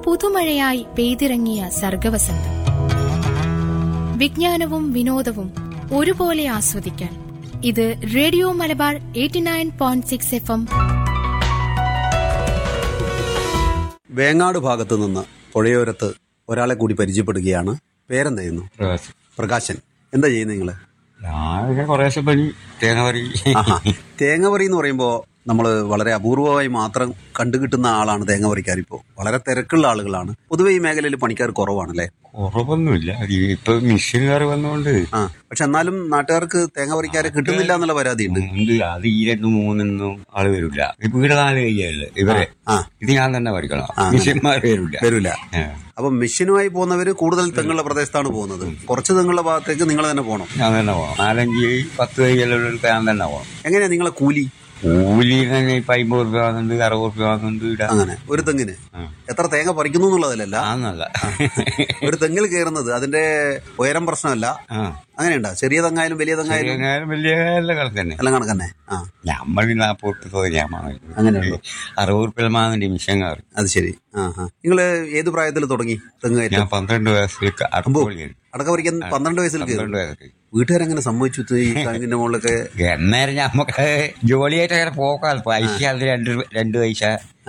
പുതുമഴയായി പെയ്തിറങ്ങിയ സർഗവസന്തം വിജ്ഞാനവും വിനോദവും ഒരുപോലെ ആസ്വദിക്കാൻ ഇത് radio Malabar eighty nine point six F M വേങ്ങാട് ഭാഗത്ത് നിന്ന് പുഴയോരത്ത് ഒരാളെ കൂടി പരിചയപ്പെടുകയാണ് പേരെന്തായിരുന്നു പ്രകാശം പ്രകാശൻ എന്താ ചെയ്യുന്നത് നിങ്ങള് ഞാൻ കുറേശ്ശെ പണി തേങ്ങ പറി ആഹാ. തേങ്ങ പറി എന്ന് പറയുമ്പോൾ നമ്മൾ വളരെ അപൂർവമായി മാത്രം കണ്ടുകിട്ടുന്ന ആളാണ് തേങ്ങ പറിക്കാർ ഇപ്പോൾ വളരെ തിരക്കുള്ള ആളുകളാണ് പൊതുവെ ഈ മേഖലയിൽ പണിക്കാർ കുറവാണല്ലേ കുറവൊന്നുമില്ല അത് ഇപ്പൊ മെഷീനുകാർ വന്നുകൊണ്ട് ആ പക്ഷെ എന്നാലും നാട്ടുകാർക്ക് തേങ്ങ പറിക്കാരെ കിട്ടുന്നില്ല എന്നുള്ള പരാതിയുണ്ട് ഉണ്ട് അത് ഈ രണ്ടും മൂന്നൊന്നും ആള് വരില്ല ഇപ്പൊ ഇവിടെ നാല് കയ്യല്ലേ ഇവരെ ആ. ഇത് ഞാൻ തന്നെ പറിക്കണം മെഷീന്മാർ വരില്ല വരില്ല ആ. അപ്പൊ മെഷീനുമായി പോകുന്നവര് കൂടുതൽ തെങ്ങുള്ള പ്രദേശത്താണ് പോകുന്നത് കുറച്ച് തെങ്ങുള്ള ഭാഗത്തേക്ക് നിങ്ങൾ തന്നെ പോകണം ഞാൻ തന്നെ പോകണം നാലഞ്ച് പത്ത് കയ്യെല്ലാം ഞാൻ തന്നെ പോകണം എങ്ങനെയാ നിങ്ങളെ കൂലി കൂലി തന്നെ ഇപ്പൊ അമ്പത് റുപ്യ വാങ്ങുന്നുണ്ട് അറുപത് റുപ്യ വാങ്ങുന്നുണ്ട് ഇവിടെ അങ്ങനെ ഒരു തെങ്ങിന് ആ. എത്ര തേങ്ങ പറിക്കുന്നു എന്നുള്ളതിലല്ല ആന്നല്ല ഒരു തെങ്ങിൽ കയറുന്നത് അതിന്റെ ഉയരം പ്രശ്നമല്ല ആ അങ്ങനെയുണ്ടാ ചെറിയ തെങ്ങായാലും വലിയ തെങ്ങായാലും ചെറിയ വലിയ എല്ലാം കണക്കന്നെ എല്ലാം കണക്കന്നെ ആ നമ്മൾ നാൽപ്പത് റുപ്യ ഞാൻ വാങ്ങുന്നു അങ്ങനെയുള്ളൂ അറുപത് റുപ്യ വാങ്ങുന്നുണ്ട് മിഷൻകാർ അത് ശരി ആ ആ നിങ്ങള് ഏത് പ്രായത്തിൽ തുടങ്ങി തെങ്ങ് ഞാൻ കയറ്റം പന്ത്രണ്ട് വയസ്സിലേക്ക് അറുപത് അടക്ക പറിക്കാൻ പന്ത്രണ്ട് വയസ്സിൽ കയറി പന്ത്രണ്ട് വയസ്സിൽ വീട്ടുകാരെങ്ങനെ സമ്മതിച്ചു ഈ തെങ്ങിന്റെ മുകളിലൊക്കെ എന്നേരം നമുക്ക് ജോലിയായിട്ട് അങ്ങനെ പോക്കാം പൈസ അത് രണ്ട് രൂ- രണ്ട് പൈസ